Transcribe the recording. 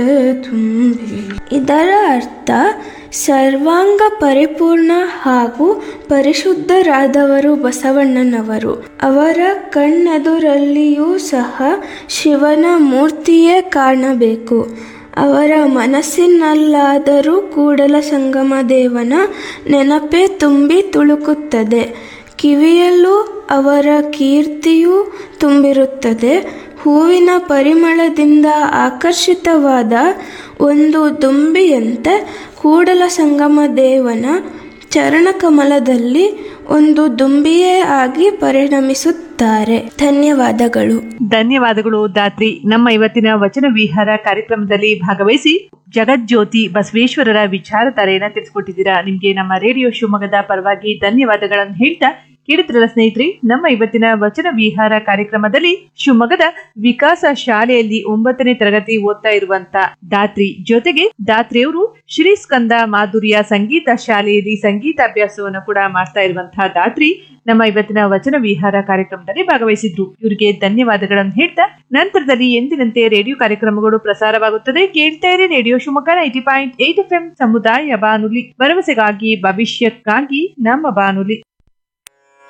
ತುಂಬಿ ಇದರ ಅರ್ಥ ಸರ್ವಾಂಗ ಪರಿಪೂರ್ಣ ಹಾಗೂ ಪರಿಶುದ್ಧರಾದವರು ಬಸವಣ್ಣನವರು ಅವರ ಕಣ್ಣೆದುರಲ್ಲಿಯೂ ಸಹ ಶಿವನ ಮೂರ್ತಿಯೇ ಕಾಣಬೇಕು ಅವರ ಮನಸ್ಸಿನಲ್ಲಾದರೂ ಕೂಡಲ ಸಂಗಮ ದೇವನ ನೆನಪೇ ತುಂಬಿ ತುಳುಕುತ್ತದೆ ಕಿವಿಯಲ್ಲೂ ಅವರ ಕೀರ್ತಿಯೂ ತುಂಬಿರುತ್ತದೆ ಹೂವಿನ ಪರಿಮಳದಿಂದ ಆಕರ್ಷಿತವಾದ ಒಂದು ದುಂಬಿಯಂತೆ ಕೂಡಲ ಸಂಗಮ ದೇವನ ಚರಣಕಮಲದಲ್ಲಿ ಒಂದು ದುಂಬಿಯೇ ಆಗಿ ಪರಿಣಮಿಸುತ್ತಾರೆ ಧನ್ಯವಾದಗಳು ಧನ್ಯವಾದಗಳು ದಾತ್ರಿ ನಮ್ಮ ಇವತ್ತಿನ ವಚನ ವಿಹಾರ ಕಾರ್ಯಕ್ರಮದಲ್ಲಿ ಭಾಗವಹಿಸಿ ಜಗಜ್ಯೋತಿ ಬಸವೇಶ್ವರರ ವಿಚಾರಧಾರೆಯನ್ನ ತಿಳಿಸ್ಕೊಟ್ಟಿದ್ದೀರಾ ನಿಮ್ಗೆ ನಮ್ಮ ರೇಡಿಯೋ ಶಿವಮೊಗ್ಗದ ಪರವಾಗಿ ಧನ್ಯವಾದಗಳನ್ನು ಹೇಳ್ತಾ ಕೇಳಿದ್ರಲ್ಲ ಸ್ನೇಹಿತರೆ ನಮ್ಮ ಇವತ್ತಿನ ವಚನ ವಿಹಾರ ಕಾರ್ಯಕ್ರಮದಲ್ಲಿ ಶಿವಮೊಗ್ಗದ ವಿಕಾಸ ಶಾಲೆಯಲ್ಲಿ ಒಂಬತ್ತನೇ ತರಗತಿ ಓದ್ತಾ ಇರುವಂತ ದಾತ್ರಿ ಜೊತೆಗೆ ದಾತ್ರಿಯವರು ಶ್ರೀ ಸ್ಕಂದ ಮಾಧುರ್ಯ ಸಂಗೀತ ಶಾಲೆಯಲ್ಲಿ ಸಂಗೀತಾಭ್ಯಾಸವನ್ನು ಕೂಡ ಮಾಡ್ತಾ ಇರುವಂತಹ ದಾತ್ರಿ ನಮ್ಮ ಇವತ್ತಿನ ವಚನ ವಿಹಾರ ಕಾರ್ಯಕ್ರಮದಲ್ಲಿ ಭಾಗವಹಿಸಿದ್ರು ಇವರಿಗೆ ಧನ್ಯವಾದಗಳನ್ನು ಹೇಳ್ತಾ ನಂತರದಲ್ಲಿ ಎಂದಿನಂತೆ ರೇಡಿಯೋ ಕಾರ್ಯಕ್ರಮಗಳು ಪ್ರಸಾರವಾಗುತ್ತದೆ ಕೇಳ್ತಾ ಇರಿ radio Shivamogga ninety point eight F M ಸಮುದಾಯ ಬಾನುಲಿ ಭರವಸೆಗಾಗಿ ಭವಿಷ್ಯಕ್ಕಾಗಿ ನಮ್ಮ ಬಾನುಲಿ